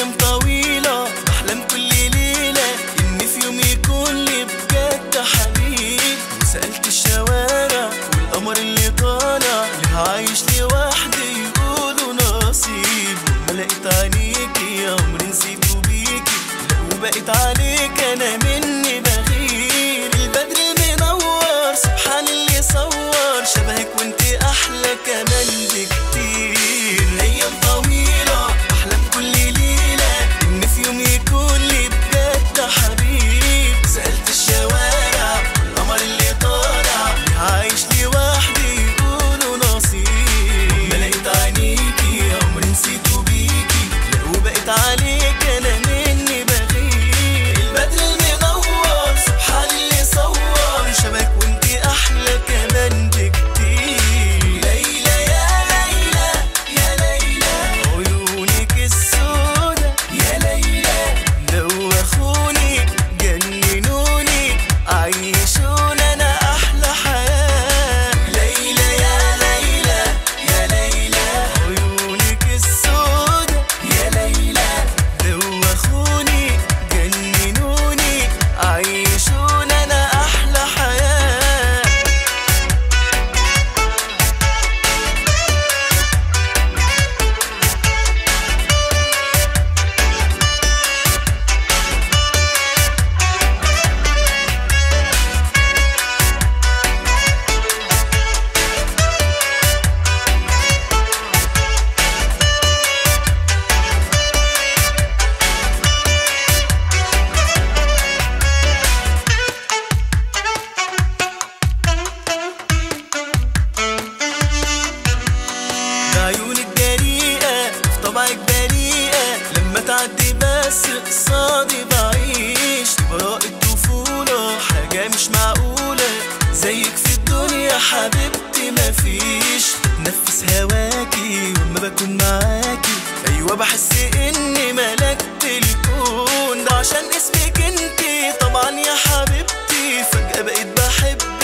ايام طويلة بحلم كل ليلة ان في يوم يكون لي بجد حبيب وسألت الشوارع والقمر اللي طالع ليه عايش لوحدي يقولوا نصيب ما لقيت عينيكي يا عمري نسيته بيكي لا وبقيت عليك انا مني بغير البدر المنور سبحان اللي صور شبهك وانت احلى كمان بكتير ايام طويلة بحلم كل ليلة ان في يوم يكون لي بجد حبيب سألت الشوارع والقمر اللي طالع ليه عايش لوحدي يقولوا نصيب ما لقيت عينيكي يا عمري نسيته بيكي لا وبقيت عليك انا مني بغير البدر المنور سبحان اللي صور شبك وانت احلى كمان بكتير ليلى يا ليلى يا ليلى عيونك السودا يا ليلى دوخوني جننوني عيشونا انا احلى حياه ليلى يا ليلى يا ليلى عيونك السودا يا ليلى دوخوني جننوني عيشونا انا احلى حياه بعيونك جريئة في طبعك بريئة لما تعدي بس قصادي بعيش براءة طفولة حاجة مش معقولة زيك في الدنيا حبيبتي مفيش بتنفس هواكي وما بكون معاكي أيوة بحس إني ملكت الكون ده عشان اسمك انتي طبعا يا حبيبتي فجأة بقيت بحبك